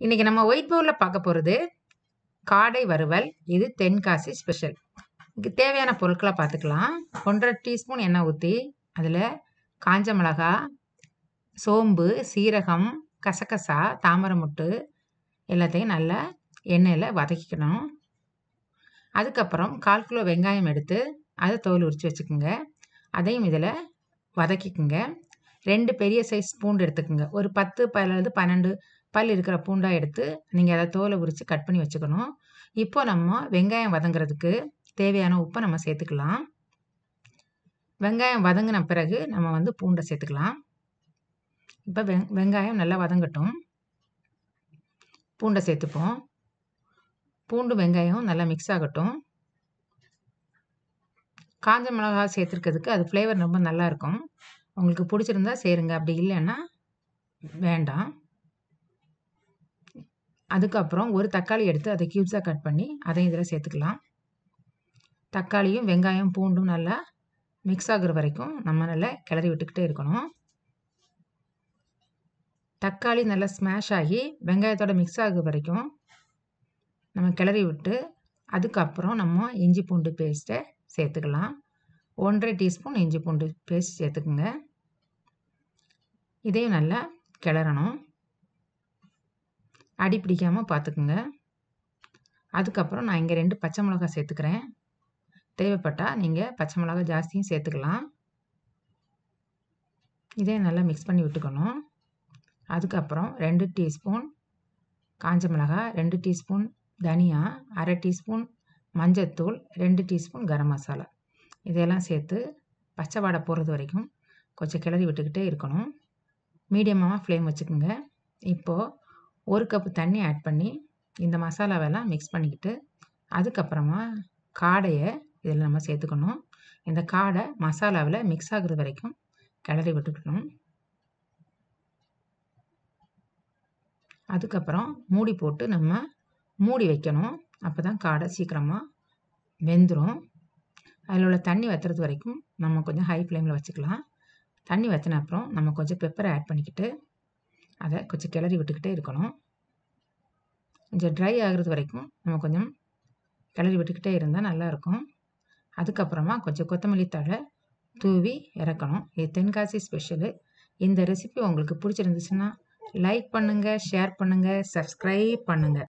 இன்னைக்கு நம்ம ஒயிட் பவுலில் பார்க்க போகிறது காடை வறுவல் இது தென்காசி ஸ்பெஷல் இதுக்கு தேவையான பொருட்களை பார்த்துக்கலாம் ஒன்றரை டீஸ்பூன் எண்ணெய் ஊற்றி அதில் காஞ்ச மிளகா சோம்பு சீரகம் கசகசா தாமரைமுட்டு எல்லாத்தையும் நல்லா எண்ணெயில் வதக்கிக்கணும் அதுக்கப்புறம் கால் கிலோ வெங்காயம் எடுத்து அதை தோல் உரித்து வச்சுக்கோங்க அதையும் இதில் வதக்கிக்குங்க ரெண்டு பெரிய சைஸ் பூண்டு எடுத்துக்கோங்க ஒரு பத்து பல்லது பன்னெண்டு பல் இருக்கிற பூண்டாக எடுத்து நீங்கள் அதை தோலை உரித்து கட் பண்ணி வச்சுக்கணும் இப்போ நம்ம வெங்காயம் வதங்குறதுக்கு தேவையான உப்பை நம்ம சேர்த்துக்கலாம் வெங்காயம் வதங்கின பிறகு நம்ம வந்து பூண்டை சேர்த்துக்கலாம் இப்போ வெங் வெங்காயம் நல்லா வதங்கட்டும் பூண்டை சேர்த்துப்போம் பூண்டு வெங்காயம் நல்லா மிக்ஸ் ஆகட்டும் காஞ்ச மிளகா சேர்த்துருக்கிறதுக்கு அது ஃப்ளேவர் ரொம்ப நல்லாயிருக்கும் உங்களுக்கு பிடிச்சிருந்தா சேருங்க அப்படி இல்லைன்னா வேண்டாம் அதுக்கப்புறம் ஒரு தக்காளி எடுத்து அதை க்யூப்ஸாக கட் பண்ணி அதையும் இதில் சேர்த்துக்கலாம் தக்காளியும் வெங்காயம் பூண்டும் நல்லா மிக்ஸ் ஆகுற வரைக்கும் நம்ம நல்லா கிளறி விட்டுக்கிட்டே இருக்கணும் தக்காளி நல்லா ஸ்மாஷ் ஆகி வெங்காயத்தோட மிக்ஸ் ஆகுற வரைக்கும் நம்ம கிளறி விட்டு அதுக்கப்புறம் நம்ம இஞ்சி பூண்டு பேஸ்ட்டை சேர்த்துக்கலாம் ஒன்றரை டீஸ்பூன் இஞ்சி பூண்டு பேஸ்ட் சேர்த்துக்குங்க இதையும் நல்லா கிளறணும் அடி பிடிக்காமல் பார்த்துக்குங்க அதுக்கப்புறம் நான் இங்கே ரெண்டு பச்சை மிளகா சேர்த்துக்கிறேன் தேவைப்பட்டால் நீங்கள் பச்சை மிளகா ஜாஸ்தியும் சேர்த்துக்கலாம் இதையும் நல்லா மிக்ஸ் பண்ணி விட்டுக்கணும் அதுக்கப்புறம் ரெண்டு டீஸ்பூன் காஞ்ச மிளகா ரெண்டு டீஸ்பூன் தனியா அரை டீஸ்பூன் மஞ்சத்தூள் ரெண்டு டீஸ்பூன் கரம் மசாலா இதையெல்லாம் சேர்த்து பச்சை வாடை போகிறது வரைக்கும் கொஞ்சம் கிளறி விட்டுக்கிட்டே இருக்கணும் மீடியமாக ஃப்ளேம் வச்சுக்கோங்க இப்போது ஒரு கப்பு தண்ணி ஆட் பண்ணி இந்த மசாலாவெல்லாம் மிக்ஸ் பண்ணிக்கிட்டு அதுக்கப்புறமா காடையை இதில் நம்ம சேர்த்துக்கணும் இந்த காடை மசாலாவில் மிக்ஸ் ஆகுறது வரைக்கும் கிளறி விட்டுக்கணும் அதுக்கப்புறம் மூடி போட்டு நம்ம மூடி வைக்கணும் அப்போ தான் காடை சீக்கிரமாக வெந்துடும் அதில் உள்ள தண்ணி வத்துறது வரைக்கும் நம்ம கொஞ்சம் ஹை ஃப்ளேமில் வச்சுக்கலாம் தண்ணி வற்றின அப்புறம் நம்ம கொஞ்சம் பெப்பரை ஆட் பண்ணிக்கிட்டு அதை கொஞ்சம் கிளறி விட்டுக்கிட்டே இருக்கணும் கொஞ்சம் ட்ரை ஆகுறது வரைக்கும் நம்ம கொஞ்சம் கிளறி விட்டுக்கிட்டே இருந்தால் நல்லாயிருக்கும் அதுக்கப்புறமா கொஞ்சம் கொத்தமல்லி தழை தூவி இறக்கணும் இது தென்காசி ஸ்பெஷலு இந்த ரெசிபி உங்களுக்கு பிடிச்சிருந்துச்சுன்னா லைக் பண்ணுங்கள் ஷேர் பண்ணுங்கள் சப்ஸ்கிரைப் பண்ணுங்கள்